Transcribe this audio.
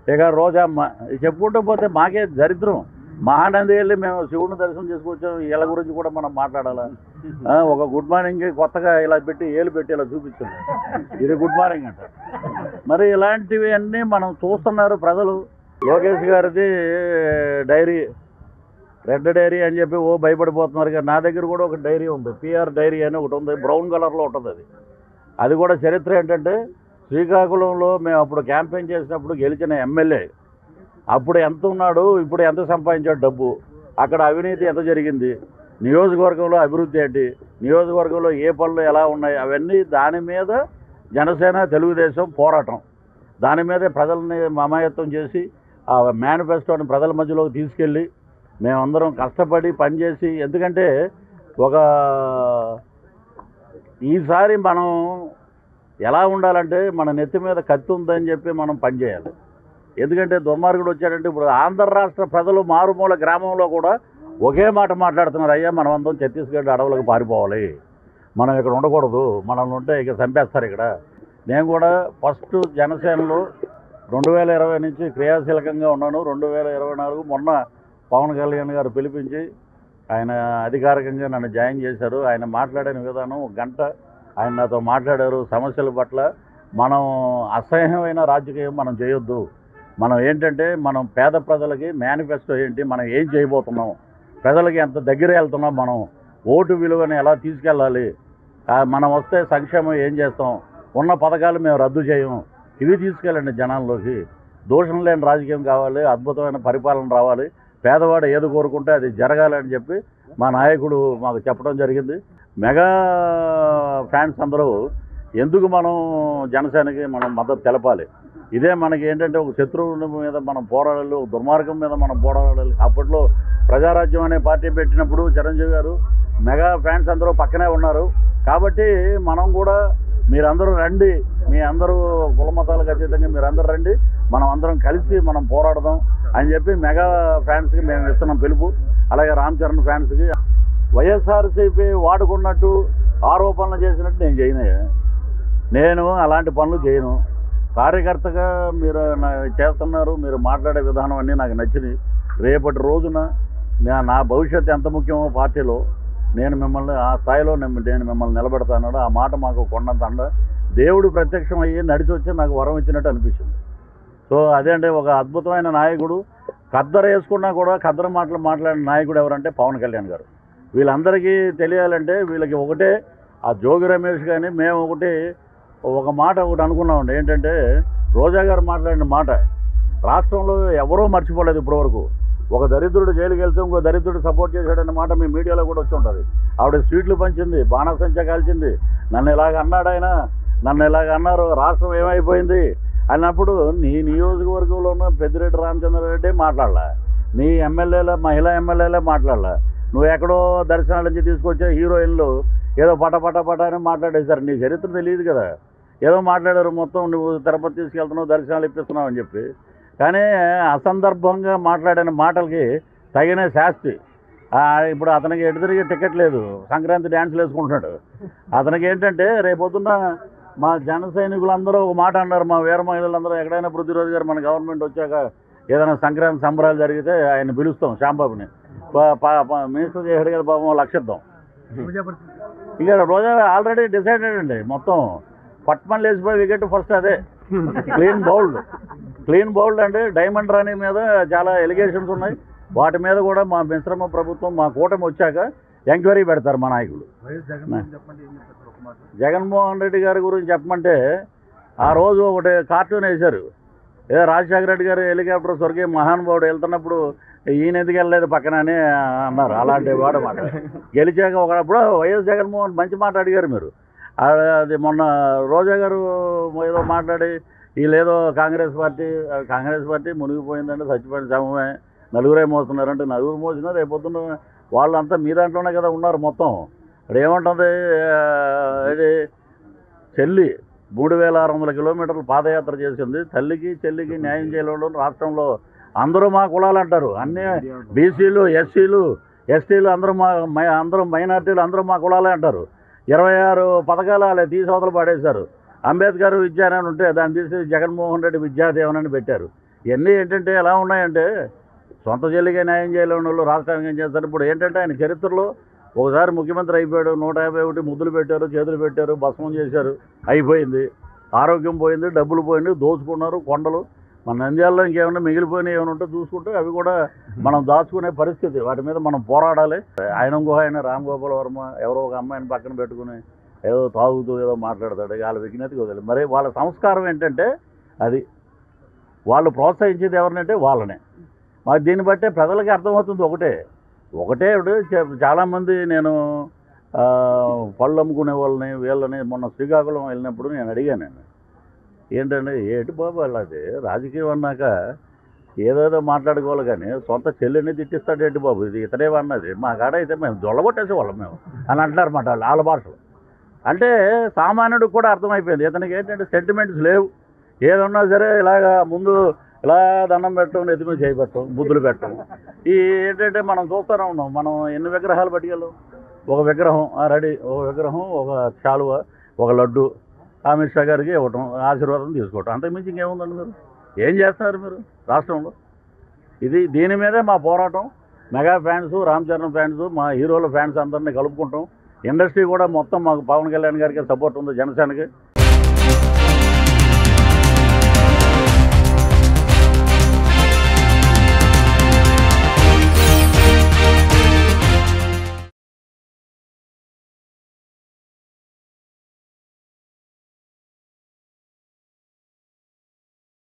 ఇక రోజమ్మ ఇక చెప్పుకుంటూ పోతే మాకే దరిద్రం మహానంది వెళ్ళి మేము శివుడిని దర్శనం చేసుకొచ్చాం వీళ్ళ గురించి కూడా మనం మాట్లాడాలా ఆ, ఒక గుడ్ మార్నింగ్ కొత్తగా ఇలా పెట్టి ఏలు పెట్టి ఇలా చూపించింది ఇది గుడ్ మార్నింగ్ అంట మరి ఇలాంటివి అన్నీ మనం చూస్తున్నారు ప్రజలు లోకేష్ గారిది డైరీ రెడ్ డైరీ అని చెప్పి ఓ భయపడిపోతున్నారు కానీ నా దగ్గర కూడా ఒక డైరీ ఉంది పిఆర్ డైరీ అని ఒకటి ఉంది బ్రౌన్ కలర్లో ఉంటుంది అది అది కూడా చరిత్ర ఏంటంటే శ్రీకాకుళంలో మేము అప్పుడు క్యాంపెయిన్ చేసినప్పుడు గెలిచిన ఎమ్మెల్యే అప్పుడు ఎంత ఉన్నాడు ఇప్పుడు ఎంత సంపాదించాడు డబ్బు అక్కడ అవినీతి ఎంత జరిగింది నియోజకవర్గంలో అభివృద్ధి ఏంటి నియోజకవర్గంలో ఏ పనులు ఎలా ఉన్నాయి అవన్నీ దాని మీద జనసేన తెలుగుదేశం పోరాటం దాని మీదే ప్రజల్ని మమాయత్తం చేసి ఆ మేనిఫెస్టోని ప్రజల మధ్యలోకి తీసుకెళ్ళి మేమందరం కష్టపడి పనిచేసి ఎందుకంటే ఒక ఈసారి మనం ఎలా ఉండాలంటే మన నెత్తి మీద కత్తి ఉందని చెప్పి మనం పనిచేయాలి ఎందుకంటే దుర్మార్గుడు వచ్చాడంటే ఇప్పుడు ఆంధ్ర రాష్ట్ర ప్రజలు మారుమూల గ్రామంలో కూడా ఒకే మాట మాట్లాడుతున్నారు అయ్యా మనం అందరం ఛత్తీస్గఢ్ అడవులకు పారిపోవాలి మనం ఇక్కడ ఉండకూడదు మనల్ని ఉంటే ఇక చంపేస్తారు ఇక్కడ నేను కూడా ఫస్ట్ జనసేనలో రెండు వేల ఇరవై నుంచి క్రియాశీలకంగా ఉన్నాను రెండు వేల ఇరవై నాలుగు మొన్న పవన్ కళ్యాణ్ గారు పిలిపించి ఆయన అధికారికంగా నన్ను జాయిన్ చేశారు ఆయన మాట్లాడిన విధానం ఒక గంట ఆయన నాతో మాట్లాడారు సమస్యల పట్ల మనం అసహ్యమైన రాజకీయం మనం చేయొద్దు మనం ఏంటంటే మనం పేద ప్రజలకి మేనిఫెస్టో ఏంటి మనం ఏం చేయబోతున్నాం ప్రజలకి ఎంత దగ్గర వెళ్తున్నాం మనం ఓటు విలువని ఎలా తీసుకెళ్ళాలి ఆ, మనం వస్తే సంక్షేమం ఏం చేస్తాం ఉన్న పథకాలు మేము రద్దు చేయం ఇవి తీసుకెళ్ళండి జనాల్లోకి దోషం లేని రాజకీయం కావాలి అద్భుతమైన పరిపాలన రావాలి పేదవాడు ఏది కోరుకుంటే అది జరగాలని చెప్పి మా నాయకుడు మాకు చెప్పడం జరిగింది మెగా ఫ్యాన్స్ అందరూ ఎందుకు మనం జనసేనకి మనం మద్దతు తెలపాలి ఇదే మనకి ఏంటంటే ఒక శత్రువుల మీద మనం పోరాడాలి ఒక దుర్మార్గం మీద మనం పోరాడాలి అప్పట్లో ప్రజారాజ్యం అనే పార్టీ పెట్టినప్పుడు చిరంజీవి గారు మెగా ఫ్యాన్స్ అందరూ పక్కనే ఉన్నారు కాబట్టి మనం కూడా మీరందరూ రండి మీ అందరూ కుల మతాలకు అతీతంగా మీరందరూ రండి మనం అందరం కలిసి మనం పోరాడదాం అని చెప్పి మెగా ఫ్యాన్స్కి మేము ఇస్తున్నాం పిలుపు అలాగే రామ్ చరణ్ ఫ్యాన్స్కి వైఎస్ఆర్సీపీ వాడుకున్నట్టు ఆరోపణలు చేసినట్టు నేను చేయను నేను అలాంటి పనులు చేయను కార్యకర్తగా మీరు నా చేస్తున్నారు మీరు మాట్లాడే విధానం అన్నీ నాకు నచ్చినాయి రేపటి రోజున నా- నా భవిష్యత్తు ఎంత ముఖ్యమో పార్టీలో నేను మిమ్మల్ని ఆ స్థాయిలో నేను నేను మిమ్మల్ని నిలబెడతాను ఆ మాట మాకు కొండంత అండ దేవుడు ప్రత్యక్షం అయ్యి నడిచి వచ్చి నాకు వరం ఇచ్చినట్టు అనిపించింది సో అదే అంటే ఒక అద్భుతమైన నాయకుడు ఖద్దరు వేసుకున్నా కూడా ఖద్దరు మాటలు మాట్లాడిన నాయకుడు ఎవరంటే పవన్ కళ్యాణ్ గారు వీళ్ళందరికీ తెలియాలంటే వీళ్ళకి ఒకటే ఆ జోగి రమేష్ కానీ మేము ఒకటి ఒక మాట ఒకటి అనుకున్నామండి ఏంటంటే రోజా గారు మాట్లాడిన మాట రాష్ట్రంలో ఎవరూ మర్చిపోలేదు ఇప్పటివరకు ఒక దరిద్రుడు జైలుకి వెళ్తే ఇంకో దరిద్రుడు సపోర్ట్ చేశాడన్న మాట మీ మీడియాలో కూడా వచ్చి ఉంటుంది ఆవిడ స్వీట్లు పంచింది బాణసంచ కాల్చింది నన్ను ఇలాగ అన్నాడు ఆయన నన్ను ఇలాగ అన్నారు రాష్ట్రం ఏమైపోయింది అన్నప్పుడు నీ నియోజకవర్గంలో ఉన్న పెద్దిరెడ్డి రామచంద్రారెడ్డి మాట్లాడలా నీ ఎమ్మెల్యేల మహిళా ఎమ్మెల్యేలే మాట్లాడలా నువ్వు ఎక్కడో దర్శనాల నుంచి తీసుకొచ్చే హీరోయిన్లు ఏదో పట పట పట అని మాట్లాడేశారు నీ చరిత్ర తెలియదు కదా ఏదో మాట్లాడారు మొత్తం నువ్వు తిరుపతి తీసుకెళ్తున్నావు దర్శనాలు ఇప్పిస్తున్నావు అని చెప్పి కానీ అసందర్భంగా మాట్లాడిన మాటలకి తగిన శాస్తి ఆ, ఇప్పుడు అతనికి ఎటు తిరిగి టికెట్ లేదు సంక్రాంతి డ్యాన్సులు వేసుకుంటున్నాడు అతనికి ఏంటంటే రేపొద్దున్న మా జన సైనికులందరూ ఒక మాట అన్నారు మా వీర మహిళలందరూ ఎక్కడైనా పృథ్వీరాజు గారు మన గవర్నమెంట్ వచ్చాక ఏదైనా సంక్రాంతి సంబరాలు జరిగితే ఆయన పిలుస్తాం శ్యాంబాబుని ప- ప- ప- మినిస్టర్ చేసాడు కదా పాపం లక్షిద్దాం ఇక రోజా ఆల్రెడీ డిసైడెడ్ అండి మొత్తం పట్మన్ లేచిపోయి వికెట్ ఫస్ట్ అదే క్లీన్ బౌల్డ్ క్లీన్ బౌల్డ్ అంటే డైమండ్ రాణి మీద చాలా ఎలిగేషన్స్ ఉన్నాయి వాటి మీద కూడా మా మిశ్రమ ప్రభుత్వం మా కూటమి వచ్చాక ఎంక్వైరీ పెడతారు మా నాయకులు జగన్మోహన్ రెడ్డి గారి గురించి చెప్పమంటే ఆ రోజు ఒకటి కార్టూన్ వేశారు ఏదో రాజశేఖర రెడ్డి గారు హెలికాప్టర్ స్వర్గీయ మహానుభావుడు వెళ్తున్నప్పుడు ఈయన ఎందుకు వెళ్ళలేదు పక్కన అని అన్నారు అలాంటి వాడు మాట గెలిచాక ఒకప్పుడు వైఎస్ జగన్మోహన్ మంచి మాట అడిగారు మీరు ఆ, అది మొన్న రోజా గారు ఏదో మాట్లాడి వీళ్ళేదో కాంగ్రెస్ పార్టీ ఆ, కాంగ్రెస్ పార్టీ మునిగిపోయిందంటే చచ్చిపోయిన సమమే నలుగురే మోస్తున్నారంటే నలుగురు మోసినా రేపొద్దున వాళ్ళంతా మీ దాంట్లోనే కదా ఉన్నారు మొత్తం ఇక్కడ ఏముంటుంది ఆ, ఇది చెల్లి మూడు వేల ఆరు వందల కిలోమీటర్లు పాదయాత్ర చేసింది తల్లికి చెల్లికి న్యాయం చేయడం రాష్ట్రంలో అందరూ మా కులాలు అంటారు అన్నీ బీసీలు ఎస్సీలు ఎస్టీలు అందరూ మా మై- అందరూ మైనార్టీలు అందరూ మా కులాలే అంటారు ఇరవై ఆరు పథకాలు అలా తీసి అవతల పడేశారు అంబేద్కర్ విద్యానని ఉంటే దాన్ని తీసి జగన్మోహన్ రెడ్డి విద్యాదేవన్ అని పెట్టారు ఇవన్నీ ఏంటంటే ఎలా ఉన్నాయంటే సొంత చెల్లిగా న్యాయం చేయలేని వాళ్ళు రాష్ట్రానికి ఏం చేస్తారు ఇప్పుడు ఏంటంటే ఆయన చరిత్రలో ఒకసారి ముఖ్యమంత్రి అయిపోయాడు నూట యాభై ఒకటి ముద్దులు పెట్టారు చేతులు పెట్టారు భస్మం చేశారు అయిపోయింది ఆరోగ్యం పోయింది డబ్బులు పోయింది దోచుకున్నారు కొండలు మన నంద్యాలలో ఇంకేమైనా మిగిలిపోయినాయి ఏమైనా ఉంటే చూసుకుంటే అవి కూడా మనం దాచుకునే పరిస్థితి వాటి మీద మనం పోరాడాలి ఆయన ఇంకో ఆయన రామ్ గోపాల్ వర్మ ఎవరో ఒక అమ్మాయిని పక్కన పెట్టుకుని ఏదో తాగుతూ ఏదో మాట్లాడతాడు వాళ్ళ విజ్ఞతకి వదిలేదు మరి వాళ్ళ సంస్కారం ఏంటంటే అది వాళ్ళు ప్రోత్సహించేది ఎవరినంటే వాళ్ళనే మరి దీన్ని బట్టే ప్రజలకి అర్థమవుతుంది ఒకటే ఒకటే ఇప్పుడు చే- చాలామంది నేను ఆ, పళ్ళు అమ్ముకునే వాళ్ళని వీళ్ళని మొన్న శ్రీకాకుళం వెళ్ళినప్పుడు నేను అడిగాను నేను ఏంటంటే ఏటి బాబు అలాది రాజకీయం అన్నాక ఏదేదో మాట్లాడుకోవాలి కానీ సొంత చెల్లిని తిట్టిస్తాడు ఏంటి బాబు ఇది ఇతడే అన్నది మా కాడ అయితే మేము దొల్లగొట్టేసే వాళ్ళం మేము అని అంటారు అన్నమాట వాళ్ళు వాళ్ళ భాషలో అంటే సామాన్యుడికి కూడా అర్థమైపోయింది ఇతనికి ఏంటంటే సెంటిమెంట్స్ లేవు ఏదన్నా సరే ఇలాగా ముందు ఇలా దండం పెట్టడం నెత్తి మీద చేయబెట్టడం బుద్ధులు పెట్టడం ఈ ఏంటంటే మనం చూస్తూనే ఉన్నాం మనం ఎన్ని విగ్రహాలు పట్టుకెళ్ళాం ఒక విగ్రహం ఆ రెడీ ఒక విగ్రహం ఒక శాలువ ఒక లడ్డు అమిత్ షా గారికి ఇవ్వటం ఆశీర్వాదం తీసుకోవటం అంతకుమించి ఇంకేముందండి మీరు ఏం చేస్తున్నారు మీరు రాష్ట్రంలో ఇది దీని మీదే మా పోరాటం mega fans Ram Charan fans మా హీరోల ఫ్యాన్స్ అందరినీ కలుపుకుంటాం ఇండస్ట్రీ కూడా మొత్తం మాకు పవన్ కళ్యాణ్ గారికి సపోర్ట్ ఉంది జనసేనకి